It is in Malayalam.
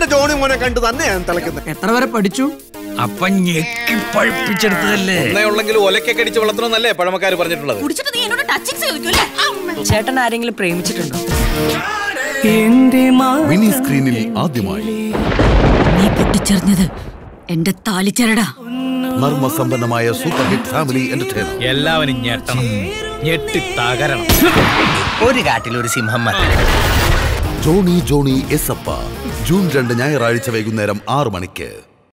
എന്റെ ജോണി മോനെ കണ്ട് തന്നെയാണ് തിളക്കുന്നത് എത്ര വരെ പഠിച്ചു അപ്പൊ ഞെക്കി പഴിപ്പിച്ചെടുത്തതല്ലേ ഒന്നേ ഉള്ളെങ്കിലും ഒലക്കൊക്കെ അടിച്ച് വളർത്തണമെന്നല്ലേ പഴമക്കാർ പറഞ്ഞിട്ടുള്ളത് കുടിച്ചിട്ട് നീ എന്നോട് ടച്ചിങ് ചോദിക്കൂല്ലേ ചേട്ടൻ ആരെങ്കിലും പ്രേമിച്ചിട്ടുണ്ടോ മിനി സ്ക്രീനിൽ ആദ്യമായി നീ പൊട്ടിച്ചെറിഞ്ഞത് എന്റെ താലിച്ചരടാ മർമ്മസമ്പന്നമായ സൂപ്പർ ഹിറ്റ് ഫാമിലി എന്റർടൈനർ എല്ലാവരും ഞെട്ടണം ഞെട്ടി തകരണം ഒരു കാട്ടിൽ ഒരു സിംഹം മതി Johny Johny yes Appa June രണ്ട് ഞായറാഴ്ച വൈകുന്നേരം ആറു മണിക്ക്